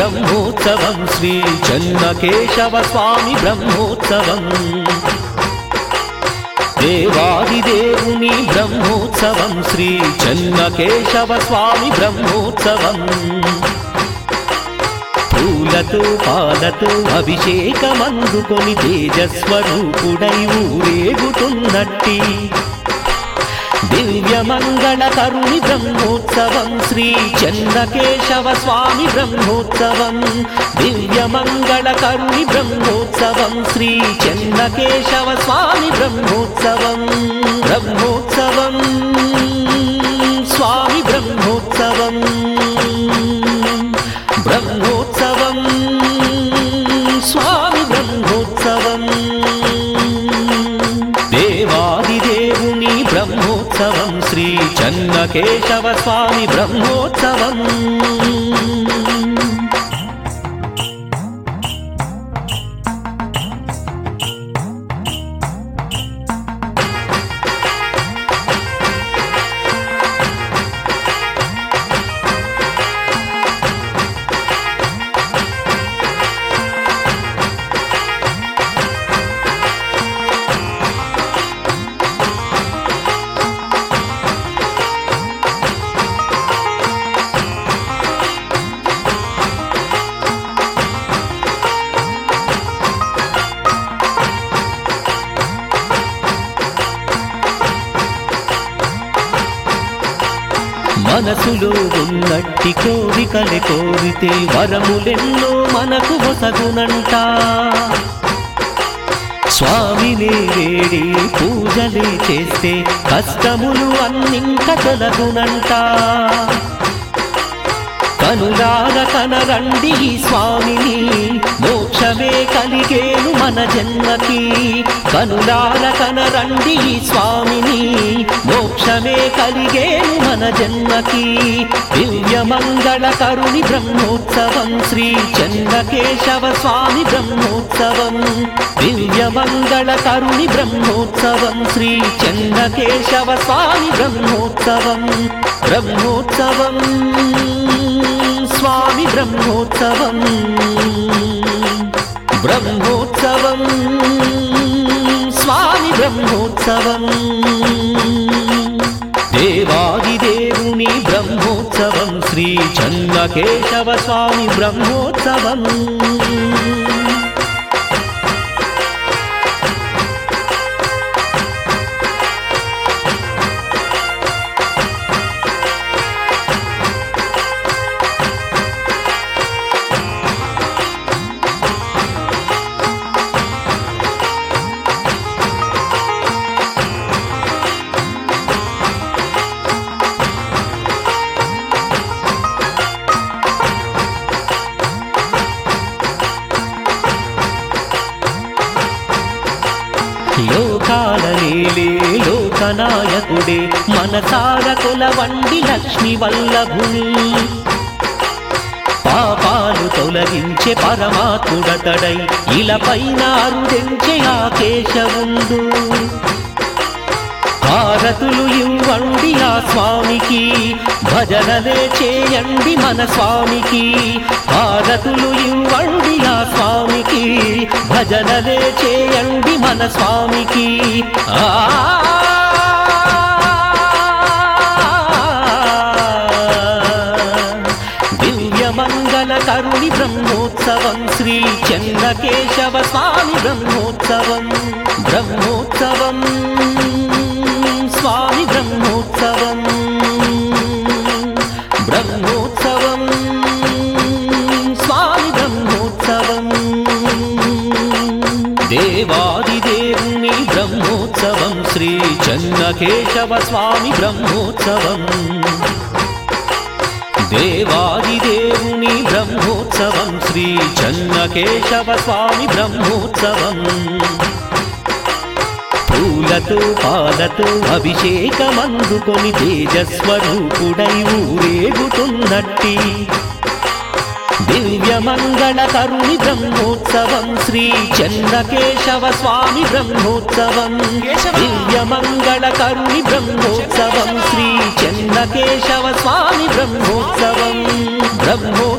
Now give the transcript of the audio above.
బ్రహ్మోత్సవం శ్రీ చెన్నకేశవ స్వామి బ్రహ్మోత్సవం దేవాదిదేవుని బ్రహ్మోత్సవం శ్రీ చెన్నకేశవ స్వామి బ్రహ్మోత్సవం పూలతో పాలతో అభిషేకమందుకొని తేజస్వరూపుడై ఊరేగుతున్నట్టి దివ్యమంగళ కరుణి బ్రహ్మోత్సవం శ్రీ చంద్రకేశవ స్వామి బ్రహ్మోత్సవం దివ్యమంగళ కరుణి బ్రహ్మోత్సవం శ్రీ చంద్రకేశవ స్వామి బ్రహ్మోత్సవం బ్రహ్మోత్సవం స్వామి బ్రహ్మోత్సవం బ్రహ్మోత్సవం స్వామి బ్రహ్మోత్సవం దేవాదిదేవుని బ్రహ్మోత్సవం శ్రీ చన్నకేశవ స్వామి బ్రహ్మోత్సవం మనసులో ఉన్నట్టి కోరికలే కోరితే వరములెన్నో మనకు వసగునంట స్వామినే వేడి పూజలే చేస్తే కష్టములు అన్నింక తొలగునంట కనులార కనరండి ఈ స్వామిని మోక్షమే కలిగేను మన జన్మకి కనులార కనరండి ఈ స్వామిని మోక్షమే కలిగేను మన జన్మకి దివ్యమంగళ కరుణి బ్రహ్మోత్సవం శ్రీ చంద్రకేశవ స్వామి బ్రహ్మోత్సవం దివ్యమంగళ కరుణి బ్రహ్మోత్సవం శ్రీ చంద్రకేశవ స్వామి బ్రహ్మోత్సవం బ్రహ్మోత్సవం స్వామి బ్రహ్మోత్సవం బ్రహ్మోత్సవం స్వామి బ్రహ్మోత్సవం దేవాదిదేవుని బ్రహ్మోత్సవం శ్రీ చన్నకేశవ స్వామి బ్రహ్మోత్సవం లోకాల నేలే లోకనాయకుడే మనసార కొలవండి లక్ష్మి వల్లభుని పాపాలు తొలగించే పరమాత్ముడతడై ఇలపైన అరుదెంచే ఆ కేశవుండు హారతులు ఇవ్వండి ఆ స్వామికి భజనలే చేయండి మన స్వామికి హారతులు ఇవ్వండి ఆ స్వామికి భజనలే చేయండి మన స్వామికి ఆ దివ్యమంగళ కరుణి బ్రహ్మోత్సవం శ్రీ చంద్రకేశవ స్వామి బ్రహ్మోత్సవం బ్రహ్మోత్సవం స్వామి బ్రహ్మోత్సవం బ్రహ్మోత్సవం స్వామి బ్రహ్మోత్సవం దేవాదిదేవుని బ్రహ్మోత్సవం శ్రీ చన్నకేశవ స్వామి బ్రహ్మోత్సవం దేవాదిదేవుని బ్రహ్మోత్సవం శ్రీ చన్నకేశవ స్వామి బ్రహ్మోత్సవం పూలతో పాలతో అభిషేకమందుకొని తేజస్వరూపుడై ఊరేగుతున్నట్టి దివ్యమంగళ కరుణి బ్రహ్మోత్సవం శ్రీ చంద్రకేశవ స్వామి బ్రహ్మోత్సవం దివ్యమంగళ కరుణి బ్రహ్మోత్సవం శ్రీ చంద్రకేశవ స్వామి బ్రహ్మోత్సవం బ్రహ్మో